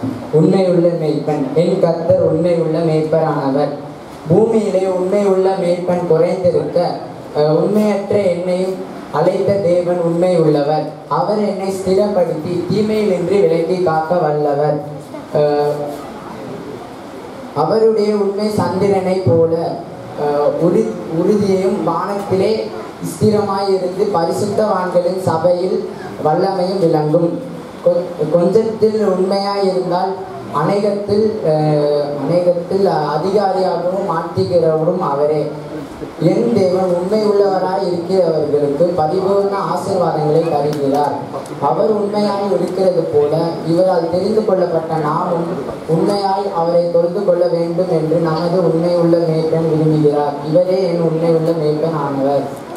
உண்மையுள்ள மேய்ப்பன் என் கர்த்தர் உண்மையுள்ள மேய்ப்பரானவர் பூமியிலே உண்மையுள்ள மேய்ப்பன் குறைந்திருக்க அஹ், உண்மையற்ற என்னையும் அழைத்த தேவன் உண்மை உள்ளவர் அவர் என்னை ஸ்திரப்படுத்தி தீமையிலின்றி விலக்கி காக்க வல்லவர் அஹ், அவருடைய உண்மை சந்திரனை போல அஹ், உறு உறுதியையும் வானத்திலே ஸ்திரமாயிருந்து பரிசுத்தவான்களின் சபையில் வல்லமையும் விளங்கும் கொ- கொஞ்சத்தில் உண்மையாயிருந்தால் அநேகத்தில் அஹ், அநேகத்தில் அதிகாரியாகவும் மாற்றுகிறவரும் அவரே என் தேவன் உண்மை உள்ளவராய் இருக்கிறவர்களுக்கு பரிபூர்ண ஆசீர்வாதங்களை தருகிறார் அவர் உண்மையாய் இருக்கிறது போல இவரால் தெரிந்து கொள்ளப்பட்ட நாமும் உண்மையாய் அவரை தொழுது கொள்ள வேண்டும் என்று நமது உண்மை உள்ள மேய்ப்பன் விரும்புகிறார் இவரே என் உண்மை உள்ள மேய்ப்பன் ஆனவர்